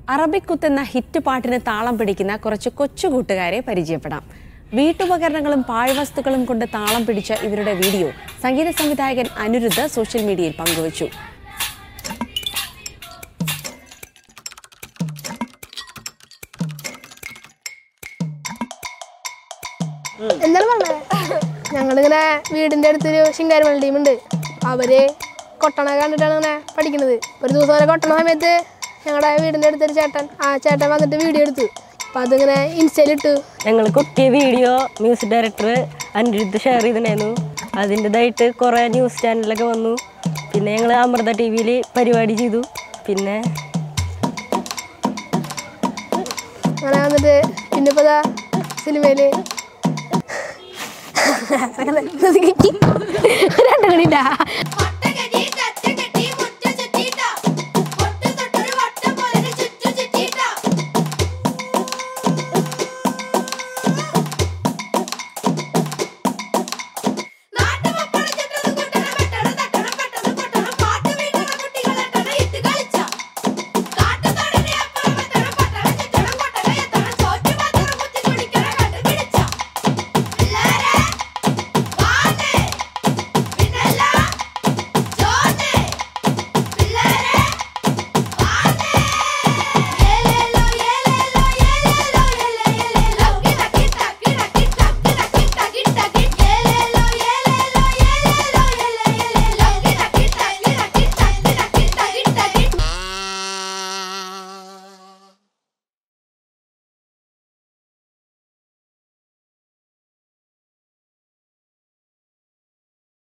Arabic കുത്ത് എന്ന hit പാട്ടിന് താളം പിടിക്കുന്ന കുറച്ച് കൊച്ചു കൂട്ടുകാരെ പരിചയപ്പെടാം വീട്ടുപകരണങ്ങളും പാഴ്വസ്തുക്കളും കൊണ്ട് താളം പിടിച്ച ഇവരുടെ വീഡിയോ സംഗീത സംവിധായകൻ അനിരുദ്ധ സോഷ്യൽ മീഡിയയിൽ പങ്കുവച്ചു എന്താണ് പറഞ്ഞത് ഞങ്ങളിങ്ങനെ വീടിൻ്റെ അടുത്തൊരു ശിങ്കാരിമല ടീമുണ്ട് അവര് കൊട്ടണ കണ്ടിട്ടാണ് ഇങ്ങനെ പഠിക്കുന്നത് ഒരു ദിവസം അങ്ങനെ കൊട്ടണ സമയത്ത് ഞങ്ങളുടെ വീടിൻ്റെ അടുത്തൊരു ചേട്ടൻ ആ ചേട്ടൻ വന്നിട്ട് വീഡിയോ എടുത്തു അപ്പം അതിങ്ങനെ ഇൻസ്റ്റയിലിട്ടു ഞങ്ങൾ കൊട്ടിയ video music director Anirudh share ചെയ്തിട്ടുണ്ടായിരുന്നു അതിൻ്റെതായിട്ട് കുറേ ന്യൂസ് ചാനലൊക്കെ വന്നു പിന്നെ ഞങ്ങൾ അമൃത ടി വിയിൽ പരിപാടി ചെയ്തു പിന്നെ അങ്ങനെ വന്നിട്ട് പിന്നെ ഇപ്പോൾ സിനിമയിൽ രണ്ടു കണിട്ടാ